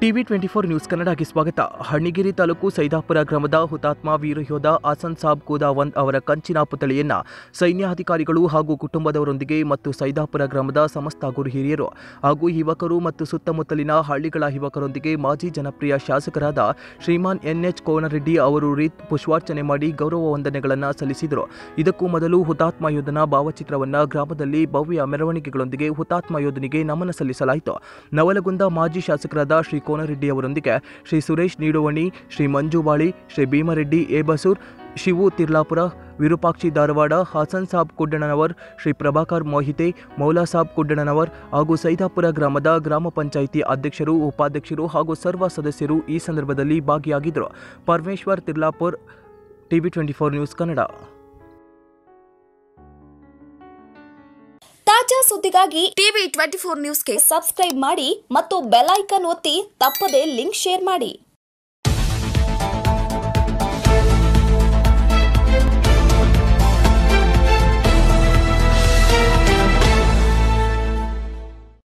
TV twenty four news ಕನ್ನಡಕ್ಕೆ ಸ್ವಾಗತ ಹಣ್ಣಿಗಿರಿ ತಾಲೂಕು ಸೈದಾಪುರ ಗ್ರಾಮದ ಹುತಾತ್ಮ ವೀರಯೋಧ ಆಸನ್ ಸಾಬ್ ಕೂದಾವಂದ್ ಅವರ ಕಂಚಿನ ಪುತ್ಥಳಿಯನ್ನ ಸೈನ್ಯಾಧಿಕಾರಿಗಳು ಹಾಗೂ ಕುಟುಂಬದವರೊಂದಿಗೆ ಮತ್ತು ಸೈದಾಪುರ ಗ್ರಾಮದ ಸಮಸ್ತ ಗುರು ಹಿರಿಯರು ಹಾಗೂ ಯುವಕರು ಮತ್ತು ಸುತ್ತಮುತ್ತಲಿನ ಹಳ್ಳಿಗಳ ಯುವಕರೊಂದಿಗೆ ಮಾಜಿ ಜನಪ್ರಿಯ ಶಾಸಕರಾದ ಶ್ರೀಮಾನ್ ಎನ್ ಎಚ್ ಕೋನರೆಡ್ಡಿ ಅವರು ರೀತ್ ಪುಷ್ಪಾರ್ಚನೆ ಮಾಡಿ ಗೌರವ ವಂದನೆಗಳನ್ನು ಸಲ್ಲಿಸಿದರು ಇದಕ್ಕೂ ಮೊದಲು ಹುತಾತ್ಮ ಯೋಧನ ಭಾವಚಿತ್ರವನ್ನ ಗ್ರಾಮದಲ್ಲಿ ಭವ್ಯ ಮೆರವಣಿಗೆಗಳೊಂದಿಗೆ ಹುತಾತ್ಮ ಯೋಧನಿಗೆ ನಮನ ಸಲ್ಲಿಸಲಾಯಿತು ನವಲಗುಂದ ಮಾಜಿ ಶಾಸಕರಾದ ಶ್ರೀ ಕೋನರೆಡ್ಡಿ ಅವರೊಂದಿಗೆ ಶ್ರೀ ಸುರೇಶ್ ನೀಡುವಣಿ ಶ್ರೀ ಮಂಜುಬಾಳಿ ಶ್ರೀ ಭೀಮರೆಡ್ಡಿ ಏಬಸೂರ್ ಶಿವು ತಿರ್ಲಾಪುರ ವಿರೂಪಾಕ್ಷಿ ಧಾರವಾಡ ಹಾಸನ್ ಸಾಬ್ ಕುಡ್ಡಣ್ಣನವರ್ ಶ್ರೀ ಪ್ರಭಾಕರ್ ಮೋಹಿತೆ ಮೌಲಾ ಸಾಬ್ ಕುಡ್ಡಣ್ಣನವರ್ ಹಾಗೂ ಸೈದಾಪುರ ಗ್ರಾಮದ ಗ್ರಾಮ ಪಂಚಾಯಿತಿ ಅಧ್ಯಕ್ಷರು ಉಪಾಧ್ಯಕ್ಷರು ಹಾಗೂ ಸರ್ವ ಸದಸ್ಯರು ಈ ಸಂದರ್ಭದಲ್ಲಿ ಭಾಗಿಯಾಗಿದ್ದರು Parameshwar Tirlapur TV twenty four news Kannada ತಾಜಾ ಸುದ್ದಿಗಾಗಿ ಟಿವಿ ಟ್ವೆಂಟಿ ಫೋರ್ ನ್ಯೂಸ್ಗೆ ಸಬ್ಸ್ಕ್ರೈಬ್ ಮಾಡಿ ಮತ್ತು ಬೆಲ್ ಐಕಾನ್ ಒತ್ತಿ ತಪ್ಪದೇ ಲಿಂಕ್ ಶೇರ್ ಮಾಡಿ